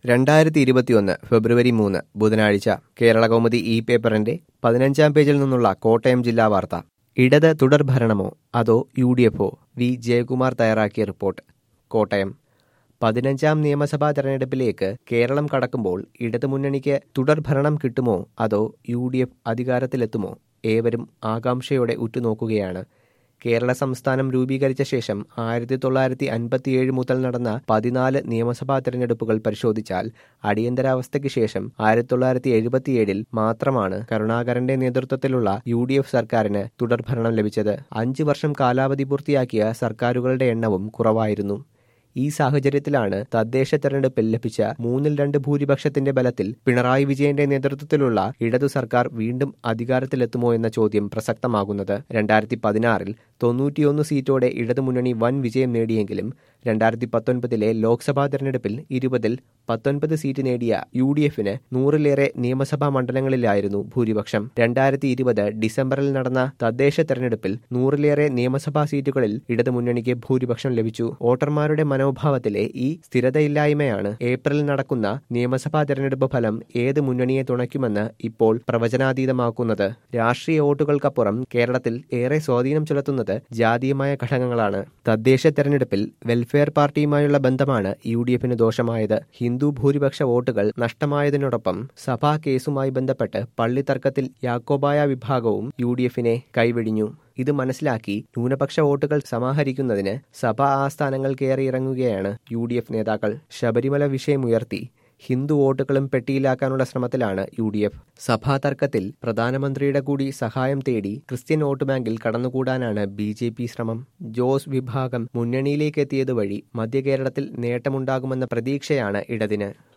രണ്ടായിരത്തി ഇരുപത്തിയൊന്ന് ഫെബ്രുവരി മൂന്ന് ബുധനാഴ്ച കേരളകൗമുദി ഇ പേപ്പറിന്റെ പതിനഞ്ചാം പേജിൽ നിന്നുള്ള കോട്ടയം ജില്ലാ വാർത്ത ഇടത് തുടർഭരണമോ അതോ യു ഡി എഫോ വി ജയകുമാർ തയ്യാറാക്കിയ റിപ്പോർട്ട് കോട്ടയം പതിനഞ്ചാം നിയമസഭാ തെരഞ്ഞെടുപ്പിലേക്ക് കേരളം കടക്കുമ്പോൾ ഇടതുമുന്നണിക്ക് തുടർഭരണം കിട്ടുമോ അതോ യു ഡി എഫ് അധികാരത്തിലെത്തുമോ ഏവരും ആകാംക്ഷയോടെ ഉറ്റുനോക്കുകയാണ് കേരള സംസ്ഥാനം രൂപീകരിച്ച ശേഷം ആയിരത്തി തൊള്ളായിരത്തി അൻപത്തിയേഴ് മുതൽ നടന്ന പതിനാല് നിയമസഭാ തെരഞ്ഞെടുപ്പുകൾ പരിശോധിച്ചാൽ അടിയന്തരാവസ്ഥയ്ക്ക് ശേഷം ആയിരത്തി തൊള്ളായിരത്തി എഴുപത്തിയേഴിൽ മാത്രമാണ് കരുണാകരന്റെ നേതൃത്വത്തിലുള്ള യു ഡി എഫ് സർക്കാരിന് തുടർഭരണം ലഭിച്ചത് അഞ്ചു വർഷം കാലാവധി പൂർത്തിയാക്കിയ സർക്കാരുകളുടെ എണ്ണവും കുറവായിരുന്നു ഈ സാഹചര്യത്തിലാണ് തദ്ദേശ തെരഞ്ഞെടുപ്പിൽ ലഭിച്ച മൂന്നിൽ രണ്ട് ഭൂരിപക്ഷത്തിന്റെ ബലത്തിൽ പിണറായി വിജയന്റെ നേതൃത്വത്തിലുള്ള ഇടതു സർക്കാർ വീണ്ടും അധികാരത്തിലെത്തുമോ എന്ന ചോദ്യം പ്രസക്തമാകുന്നത് രണ്ടായിരത്തി പതിനാറിൽ തൊണ്ണൂറ്റിയൊന്ന് സീറ്റോടെ ഇടതുമുന്നണി വൻ വിജയം നേടിയെങ്കിലും രണ്ടായിരത്തി പത്തൊൻപതിലെ ലോക്സഭാ തെരഞ്ഞെടുപ്പിൽ ഇരുപതിൽ പത്തൊൻപത് സീറ്റ് നേടിയ യു ഡി എഫിന് നൂറിലേറെ നിയമസഭാ മണ്ഡലങ്ങളിലായിരുന്നു ഭൂരിപക്ഷം രണ്ടായിരത്തി ഇരുപത് ഡിസംബറിൽ നടന്ന തദ്ദേശ തെരഞ്ഞെടുപ്പിൽ നൂറിലേറെ നിയമസഭാ സീറ്റുകളിൽ ഇടതുമുന്നണിക്ക് ഭൂരിപക്ഷം ലഭിച്ചു വോട്ടർമാരുടെ മനോഭാവത്തിലെ ഈ സ്ഥിരതയില്ലായ്മയാണ് ഏപ്രിലിൽ നടക്കുന്ന നിയമസഭാ തെരഞ്ഞെടുപ്പ് ഫലം ഏത് മുന്നണിയെ തുണയ്ക്കുമെന്ന് ഇപ്പോൾ പ്രവചനാതീതമാക്കുന്നത് രാഷ്ട്രീയ വോട്ടുകൾക്കപ്പുറം കേരളത്തിൽ ഏറെ സ്വാധീനം ചെലുത്തുന്നത് ജാതീയമായ ഘടകങ്ങളാണ് തദ്ദേശ തെരഞ്ഞെടുപ്പിൽ വെൽഫെയർ പാർട്ടിയുമായുള്ള ബന്ധമാണ് യു ഡി എഫിന് ദോഷമായത് ഹിന്ദു ഭൂരിപക്ഷ വോട്ടുകൾ നഷ്ടമായതിനോടൊപ്പം സഭാ കേസുമായി ബന്ധപ്പെട്ട് പള്ളിത്തർക്കത്തിൽ യാക്കോബായ വിഭാഗവും യു ഡി എഫിനെ കൈവെടിഞ്ഞു ഇത് മനസ്സിലാക്കി ന്യൂനപക്ഷ വോട്ടുകൾ സമാഹരിക്കുന്നതിന് സഭാ ആസ്ഥാനങ്ങൾ കയറിയിറങ്ങുകയാണ് യു ഡി എഫ് നേതാക്കൾ ശബരിമല വിഷയമുയർത്തി ഹിന്ദു വോട്ടുകളും പെട്ടിയിലാക്കാനുള്ള ശ്രമത്തിലാണ് യു ഡി എഫ് സഭാ തർക്കത്തിൽ പ്രധാനമന്ത്രിയുടെ കൂടി സഹായം തേടി ക്രിസ്ത്യൻ വോട്ട് ബാങ്കിൽ കടന്നുകൂടാനാണ് ബി ജെ പി ശ്രമം ജോസ് വിഭാഗം മുന്നണിയിലേക്ക് എത്തിയത് വഴി മധ്യ കേരളത്തിൽ നേട്ടമുണ്ടാകുമെന്ന പ്രതീക്ഷയാണ് ഇടതിന്